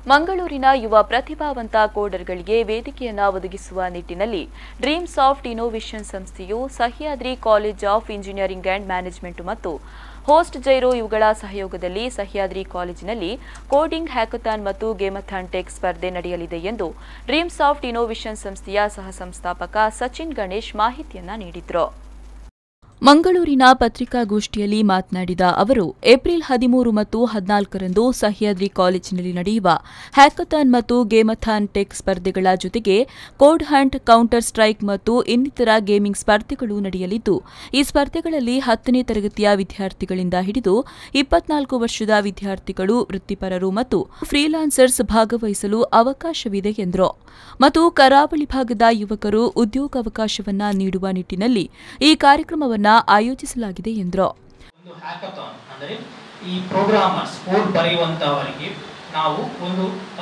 ಮಂಗಳೂರಿನ ಯುವ ಪ್ರತಿಭಾವಂತ ಕೋಡರ್ಗಳಿಗೆ ವೇದಿಕೆಯನ್ನ ಒದಗಿಸುವ ನಿಟ್ಟಿನಲ್ಲಿ ಡ್ರೀಮ್ ಸಾಫ್ಟ್ ಇನೋವೇಷನ್ ಸಂಸ್ಥೆಯು Sahyadri college of engineering and management ಮತ್ತು ಹೋಸ್ಟ್ ಜೈರೋ ಇವುಗಳ ಸಹಯೋಗದಲ್ಲಿ ಸಹ್ಯಾದ್ರಿ ಕಾಲೇಜಿನಲ್ಲಿ ಕೋಡಿಂಗ್ ಹ್ಯಾಕಥಾನ್ ಮತ್ತು ಗೇಮಥಾನ್ ಟೆಕ್ ಸ್ಪರ್ಧೆ ನಡೆಯಲಿದೆ ಎಂದು ಡ್ರೀಮ್ ಸಾಫ್ಟ್ ಇನೋವೇಷನ್ ಸಂಸ್ಥೆಯ ಸಹ ಸಂಸ್ಥಾಪಕ ಸಚಿನ್ ಗಣೇಶ್ ಮಾಹಿತಿಯನ್ನ ನೀಡಿದರು ಮಂಗಳೂರಿನ ಪತ್ರಿಕಾಗೋಷ್ಠಿಯಲ್ಲಿ ಮಾತನಾಡಿದ ಅವರು ಏಪ್ರಿಲ್ ಹದಿಮೂರು ಮತ್ತು ಹದಿನಾಲ್ಕರಂದು ಸಹ್ಯಾದ್ರಿ ಕಾಲೇಜಿನಲ್ಲಿ ನಡೆಯುವ ಹ್ಯಾಕಥಾನ್ ಮತ್ತು ಗೇಮಥಾನ್ ಟೆಕ್ ಸ್ಪರ್ಧೆಗಳ ಜೊತೆಗೆ ಕೋಡ್ ಹಂಟ್ ಕೌಂಟರ್ ಸ್ಟ್ರೈಕ್ ಮತ್ತು ಇನ್ನಿತರ ಗೇಮಿಂಗ್ ಸ್ಪರ್ಧೆಗಳು ನಡೆಯಲಿದ್ದು ಈ ಸ್ಪರ್ಧೆಗಳಲ್ಲಿ ಹತ್ತನೇ ತರಗತಿಯ ವಿದ್ಯಾರ್ಥಿಗಳಿಂದ ಹಿಡಿದು ಇಪ್ಪತ್ನಾಲ್ಕು ವರ್ಷದ ವಿದ್ಯಾರ್ಥಿಗಳು ವೃತ್ತಿಪರರು ಮತ್ತು ಫ್ರೀಲಾನ್ಸರ್ಸ್ ಭಾಗವಹಿಸಲು ಅವಕಾಶವಿದೆ ಎಂದರು ಮತ್ತು ಕರಾವಳಿ ಭಾಗದ ಯುವಕರು ಉದ್ಯೋಗಾವಕಾಶವನ್ನ ನೀಡುವ ನಿಟ್ಟಿನಲ್ಲಿ ಈ ಕಾರ್ಯಕ್ರಮವನ್ನ ಆಯೋಜಿಸಲಾಗಿದೆ ಎಂದರು ಒಂದು ಹ್ಯಾಕಥಾನ್ ಅಂದರೆ ಈ ಪ್ರೋಗ್ರಾಮರ್ಸ್ ಕೋಡ್ ಬರೆಯುವಂತಹವರಿಗೆ ನಾವು ಒಂದು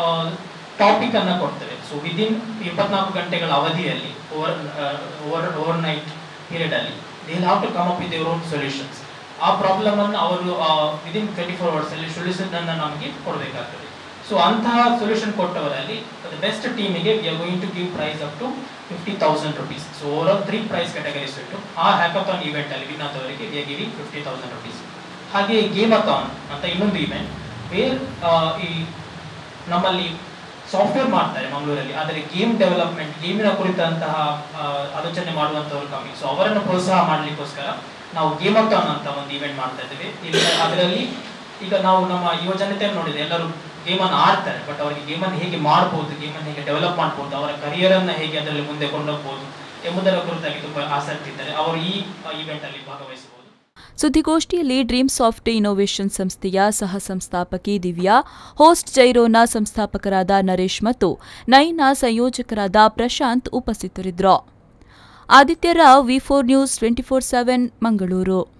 ಟಾಪಿಕ್ ಅನ್ನ ಕೊಡ್ತೇವೆ ಸೊ ವಿದಿನ್ ಇಪ್ಪತ್ನಾಲ್ಕು ಗಂಟೆಗಳ ಅವಧಿಯಲ್ಲಿ over over overnight period ಅಲ್ಲಿ they have to come up with your own solutions ಆ ಪ್ರಾಬ್ಲಮ್ ಅನ್ನು ಅವರು ವಿದಿನ್ ಟ್ವೆಂಟಿ ಫೋರ್ ಅವರ್ಸ್ ಅಲ್ಲಿ ಸೊಲ್ಯೂಷನ್ ಅನ್ನು ನಮಗೆ ಕೊಡಬೇಕಾಗ್ತದೆ ಸೊ ಅಂತಹ ಸೊಲ್ಯೂಷನ್ ಕೊಟ್ಟವರಲ್ಲಿ ಬೆಸ್ಟ್ ಟೀಮಿಗೆ we are going to give prize up to fifty thousand rupees so overall three prize categories ಇಟ್ಟು ಆ ಹ್ಯಾಕಥಾನ್ ಇವೆಂಟ್ ಅಲ್ಲಿ ವಿನ್ ಆದವರಿಗೆ we are giving fifty thousand rupees ಹಾಗೆ ಗೇಮಥಾನ್ ಅಂತ ಇನ್ನೊಂದು ಇವೆಂಟ್ ವೇರ್ ಈ ನಮ್ಮಲ್ಲಿ ಸಾಫ್ಟ್ವೇರ್ ಮಾಡ್ತಾರೆ ಮಂಗಳೂರಲ್ಲಿ ಆದರೆ ಗೇಮ್ ಡೆವಲಪ್ಮೆಂಟ್ ಗೇಮಿನ ಕುರಿತಂತಹ ಆ, ಆಲೋಚನೆ ಮಾಡುವಂತವರು ಕಮ್ಮಿ ಸೊ ಅವರನ್ನು ಪ್ರೋತ್ಸಾಹ ಮಾಡಲಿಕ್ಕೋಸ್ಕರ ನಾವು ಗೇಮಥಾನ್ ಅಂತ ಒಂದು ಇವೆಂಟ್ ಮಾಡ್ತಾ ಇದ್ದೇವೆ ಇಲ್ಲಿ ಅದರಲ್ಲಿ ಈಗ ನಾವು ನಮ್ಮ ಯುವ ಜನತೆಯನ್ನು ನೋಡಿದ್ರೆ ಎಲ್ಲರೂ ಗೇಮನ್ನು ಆಡ್ತಾರೆ ಬಟ್ ಅವರಿಗೆ ಗೇಮನ್ನು ಹೇಗೆ ಮಾಡ್ಬೋದು ಗೇಮನ್ನು ಹೇಗೆ ಡೆವಲಪ್ ಮಾಡ್ಬೋದು ಅವರ ಕರಿಯರ್ ಅನ್ನ ಹೇಗೆ ಅದರಲ್ಲಿ ಮುಂದೆ ಕೊಂಡೋಗ್ಬೋದು ಎಂಬುದರ ಕುರಿತಾಗಿ ತುಂಬಾ ಆಸಕ್ತಿ ಇದ್ದಾರೆ ಅವರು ಈ ಇವೆಂಟ್ ಅಲ್ಲಿ ಭಾಗವಹಿಸಬಹುದು ಸುದ್ದಿಗೋಷ್ಠಿಯಲ್ಲಿ ಡ್ರೀಮ್ ಸಾಫ್ಟ್ ಇನೋವೇಷನ್ ಸಂಸ್ಥೆಯ ಸಹ ಸಂಸ್ಥಾಪಕಿ ದಿವ್ಯಾ ಹೋಸ್ಟ್ ಜೈರೋನ ಸಂಸ್ಥಾಪಕರಾದ ನರೇಶ್ ಮತ್ತು ನೈನ ಸಂಯೋಜಕರಾದ ಪ್ರಶಾಂತ್ ಉಪಸ್ಥಿತರಿದ್ದರು Aditya Rao V four news twenty four seven Mangaluru